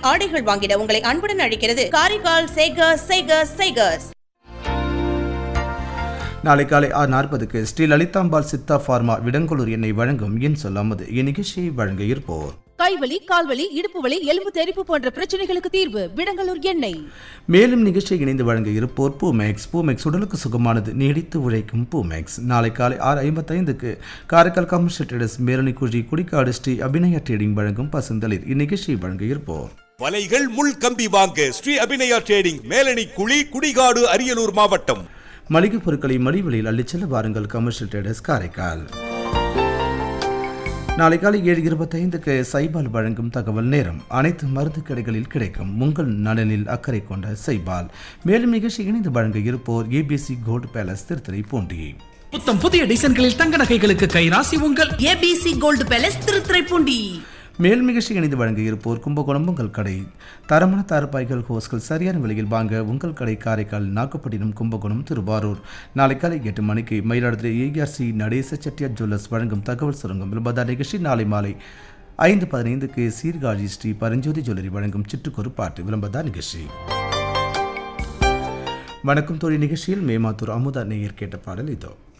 ஆடைகள் வாங்கிட உங்களை அன்புடன் அழைக்கிறது காரைக்கால் சேகர்ஸ் சேகர்ஸ் சேகர்ஸ் நாளை காலை ஆறு நாற்பதுக்கு ஸ்ரீ லலிதாம்பாள் சித்தா ஃபார்மா விடங்கலூர் எண்ணெய் வழங்கும் என் சொல்லாமது இந்நிகழ்ச்சியை வழங்க இருப்போர் கைவலி கால்வலி இடுப்பு வலி எலும்பு தெறிப்பு போன்ற பிரச்சனைகளுக்கு தீர்வு விடங்கலூர் எண்ணெய் மேலும் நிகழ்ச்சியை இணைந்து வழங்க இருப்போர் பூமேக்ஸ் பூமேக்ஸ் உடலுக்கு சுகமானது நீடித்து உழைக்கும் பூமேக்ஸ் நாளை காலை ஆறு ஐம்பத்தைந்துக்கு Karaikal commercial traders Melanikuzhi Kudikadu Sri Abhinaya trading வழங்கும் பசுந்தளிர் இந்நிகழ்ச்சியை வழங்க இருப்போர் வலைகள் முள் கம்பி வாங்க ஸ்ரீ அபிநயா ட்ரேடிங் மேலணி குழி குடிகாடு அரியலூர் மாவட்டம் மளிகை பொருட்களை மலிவிலையில் அள்ளிச் செல்ல வாருங்கள் கமர்ஷியல் ட்ரேடர்ஸ் காரைக்கால் நாளை காலை ஏழு இருபத்தைந்துக்கு சைபால் வழங்கும் தகவல் நேரம் அனைத்து மருந்து கடைகளில் கிடைக்கும் உங்கள் நலனில் அக்கறை கொண்ட சைபால் மேலும் நிகழ்ச்சி இணைந்து வழங்க இருப்போர் ABC gold palace Thiruthurai Poondi புத்தம் புதிய டிசைன்களில் தங்க நகைகளுக்கு கைராசி உங்கள் ஏபிசி கோல்டு பேலஸ் திருத்துறைப்பூண்டி மேல் நிகழ்ச்சி இணைந்து வழங்க இருப்போர் கும்பகோணம் உங்கள் கடை தரமான தாரப்பாய்கள் ஹோஸ்கள் சரியான விலையில் வாங்க உங்கள் கடை காரைக்கால் நாகப்பட்டினம் கும்பகோணம் திருவாரூர் நாளை காலை எட்டு மணிக்கு மயிலாடுதுறை ஏஆர்சி நடேச செட்டியார் ஜுவல்லர்ஸ் வழங்கும் தகவல் சுரங்கம் விளம்பர நிகழ்ச்சி நாளை மாலை ஐந்து பதினைந்துக்கு சீர்காழி ஸ்ரீ பரஞ்சோதி ஜுவல்லரி வழங்கும் சிட்டுக்கொரு பாட்டு விளம்பர நிகழ்ச்சி வணக்கம் தோழி நிகழ்ச்சியில் மேமாத்தூர் அமுதா நேயர் கேட்ட பாடல் இதோ